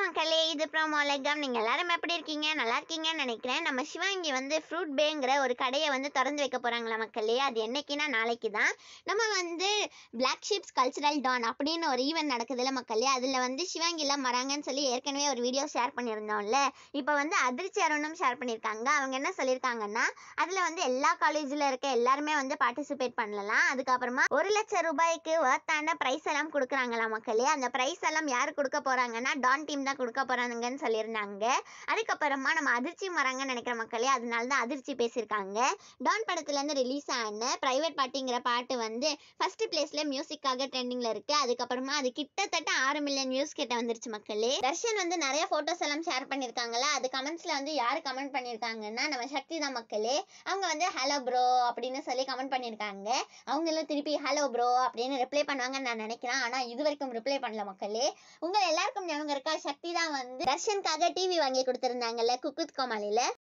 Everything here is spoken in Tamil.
மக்களே இது ப்ரோமோ லெக்கம் நீங்கள் எல்லாரும் எப்படி இருக்கீங்க நல்லா இருக்கீங்கன்னு நினைக்கிறேன் நம்ம சிவாங்கி வந்து ஃப்ரூட் பேங்கிற ஒரு கடையை வந்து திறந்து வைக்க போகிறாங்களா மக்களே அது என்னைக்குன்னா நாளைக்கு தான் நம்ம வந்து பிளாக் ஷிப்ஸ் கல்ச்சுரல் டான் அப்படின்னு ஒரு ஈவெண்ட் நடக்குதுல்ல மக்களே அதில் வந்து சிவாங்கிலாம் வராங்கன்னு சொல்லி ஏற்கனவே ஒரு வீடியோ ஷேர் பண்ணியிருந்தோம்ல இப்போ வந்து அதிர்ச்சி அருணும் ஷேர் பண்ணியிருக்காங்க அவங்க என்ன சொல்லியிருக்காங்கன்னா அதில் வந்து எல்லா காலேஜில் இருக்க எல்லாருமே வந்து பார்ட்டிசிபேட் பண்ணலாம் அதுக்கப்புறமா ஒரு லட்சம் ரூபாய்க்கு ஒர்த்தான ப்ரைஸ் எல்லாம் கொடுக்குறாங்களா மக்களே அந்த ப்ரைஸ் எல்லாம் யார் கொடுக்க போகிறாங்கன்னா டான் டீம் தான் கொடுக்க போகிறாங்கன்னு சொல்லியிருந்தாங்க அதுக்கப்புறமா நம்ம அதிர்ச்சி வராங்கன்னு நினைக்கிற மக்களே அதனால தான் அதிர்ச்சி பேசியிருக்காங்க டான் படத்துலேருந்து ரிலீஸ் ஆன ப்ரைவேட் பார்ட்டிங்கிற பாட்டு வந்து ஃபர்ஸ்ட் பிளேஸ்ல மியூசிக்காக ட்ரெண்டிங்ல இருக்கு அதுக்கப்புறமா அது கிட்டத்தட்ட ஆறு மில்லியன் வியூஸ் கிட்ட வந்துருச்சு மக்களே தர்ஷன் வந்து நிறைய போட்டோஸ் எல்லாம் ஷேர் பண்ணியிருக்காங்களா அது கமெண்ட்ஸ்ல வந்து யார் கமெண்ட் பண்ணியிருக்காங்கன்னா நம்ம சக்தி தான் மக்களே அவங்க வந்து ஹலோ ப்ரோ அப்படின்னு சொல்லி கமெண்ட் பண்ணியிருக்காங்க அவங்களும் திருப்பி ஹலோ ப்ரோ அப்படின்னு ரிப்ளை பண்ணுவாங்கன்னு நான் நினைக்கிறேன் ஆனா இது வரைக்கும் ரிப்ளை பண்ணல மக்களே உங்க எல்லாருக்கும் ஞாபகம் இருக்கா சக்தி தான் வந்து தர்ஷனுக்காக டிவி வாங்கி கொடுத்துருந்தாங்கல்ல குக்குத் கோமாளில